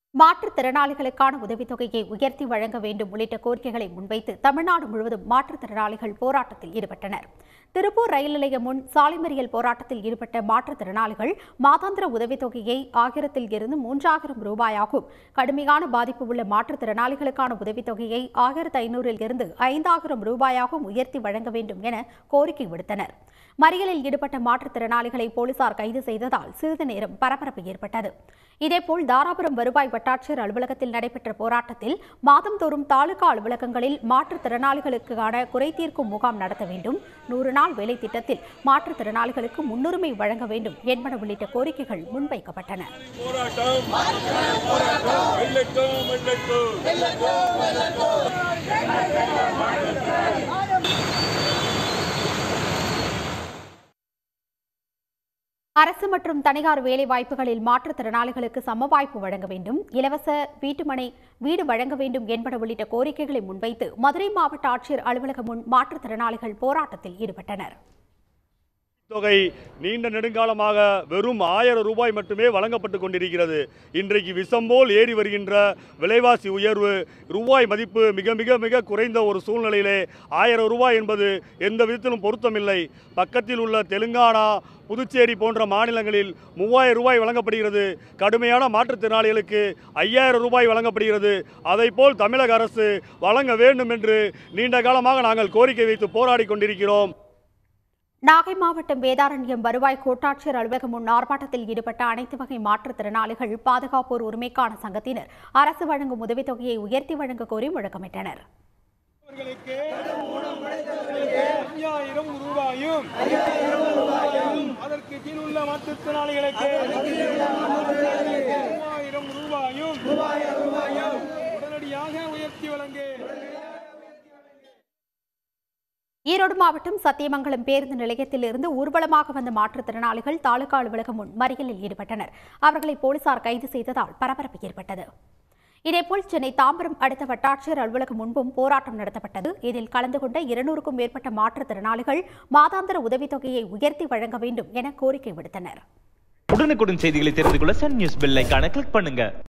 மாற்றுத்திறனாளிகளுக்கான உதவித்தொகையை உயர்த்தி வழங்க வேண்டும் உள்ளிட்ட கோரிக்கைகளை முன்வைத்து தமிழ்நாடு முழுவதும் மாற்றுத்திறனாளிகள் போராட்டத்தில் ஈடுபட்டனர் திருப்பூர் ரயில் நிலையம் முன் சாலை மறியல் போராட்டத்தில் ஈடுபட்ட மாற்றுத்திறனாளிகள் மாதாந்திர உதவித்தொகையை ஆயிரத்தில் இருந்து மூன்றாயிரம் ரூபாயாகும் கடுமையான பாதிப்பு உள்ள மாற்றுத்திறனாளிகளுக்கான உதவித்தொகையை ஆயிரத்து ஐநூறில் இருந்து ஐந்தாயிரம் ரூபாயாகவும் உயர்த்தி வழங்க வேண்டும் என கோரிக்கை விடுத்தனர் மறியலில் ஈடுபட்ட மாற்றுத்திறனாளிகளை போலீசார் கைது செய்ததால் சிறிது நேரம் பரபரப்பு ஏற்பட்டது இதேபோல் தாராபுரம் வருவாய் வட்டாட்சியர் அலுவலகத்தில் நடைபெற்ற போராட்டத்தில் மாதந்தோறும் தாலுகா அலுவலகங்களில் மாற்றுத்திறனாளிகளுக்கான குறை தீர்க்கும் முகாம் நடத்த வேண்டும் நூறு நாள் வேலை திட்டத்தில் மாற்றுத்திறனாளிகளுக்கு முன்னுரிமை வழங்க வேண்டும் என்பன உள்ளிட்ட கோரிக்கைகள் முன்வைக்கப்பட்டன போராட்டம் வெள்ளட்டும் வெள்ளட்டும் அரசு மற்றும் தனியார் வேலை வாய்ப்புகளில் மாற்றுத்திறனாளிகளுக்கு சம வாய்ப்பு வழங்க வேண்டும் இலவச வீட்டுமனை வீடு வழங்க வேண்டும் என்பன உள்ளிட்ட கோரிக்கைகளை முன்வைத்து மதுரை மாவட்ட ஆட்சியர் அலுவலகம் முன் மாற்றுத்திறனாளிகள் போராட்டத்தில் ஈடுபட்டனர் தொகை நீண்ட நெடுங்காலமாக வெறும் ஆயிரம் ரூபாய் மட்டுமே வழங்கப்பட்டு கொண்டிருக்கிறது இன்றைக்கு விஷம் போல் ஏறி வருகின்ற விலைவாசி உயர்வு ரூபாய் மதிப்பு மிக மிக மிக குறைந்த ஒரு சூழ்நிலையிலே ஆயிரம் ரூபாய் என்பது எந்த விதத்திலும் பொருத்தமில்லை பக்கத்தில் உள்ள தெலுங்கானா புதுச்சேரி போன்ற மாநிலங்களில் மூவாயிரம் ரூபாய் வழங்கப்படுகிறது கடுமையான மாற்றுத்திறனாளிகளுக்கு ஐயாயிரம் ரூபாய் வழங்கப்படுகிறது அதைப்போல் தமிழக அரசு வழங்க வேண்டும் என்று நீண்ட காலமாக நாங்கள் கோரிக்கை வைத்து போராடி கொண்டிருக்கிறோம் நாகை மாவட்டம் வேதாரண்யம் வருவாய் கோட்டாட்சியர் அலுவலகம் முன் ஆர்ப்பாட்டத்தில் ஈடுபட்ட அனைத்து வகை மாற்றுத்திறனாளிகள் பாதுகாப்போர் உரிமைக்கான சங்கத்தினர் அரசு வழங்கும் உதவித்தொகையை உயர்த்தி வழங்க கோரி முழக்கமிட்டனர் அவர்களுக்கு ஐயாயிரம் ரூபாயும் அதற்கு கீழ் உள்ள மாற்றுத்திறனாளிகளுக்கு மூவாயிரம் ரூபாயும் உடனடியாக உயர்த்தி வழங்கு ஈரோடு மாவட்டம் சத்தியமங்கலம் பேருந்து நிலையத்தில் இருந்து ஊர்வலமாக வந்த மாற்றுத்திறனாளிகள் தாலுகா அலுவலகம் முன் மறியலில் ஈடுபட்டனர் அவர்களை போலீசார் கைது செய்ததால் பரபரப்பு ஏற்பட்டது இதேபோல் சென்னை தாம்பரம் அடுத்த வட்டாட்சியர் அலுவலகம் முன்பும் போராட்டம் நடத்தப்பட்டது இதில் கலந்து கொண்ட இருநூறுக்கும் மேற்பட்ட மாற்றுத்திறனாளிகள் மாதாந்திர உதவித்தொகையை உயர்த்தி வழங்க வேண்டும் என கோரிக்கை விடுத்தனர் உடனுக்குடன் செய்திகளை தெரிந்து கொள்ள சன் நியூஸ் பெல் ஐகானை கிளிக் பண்ணுங்க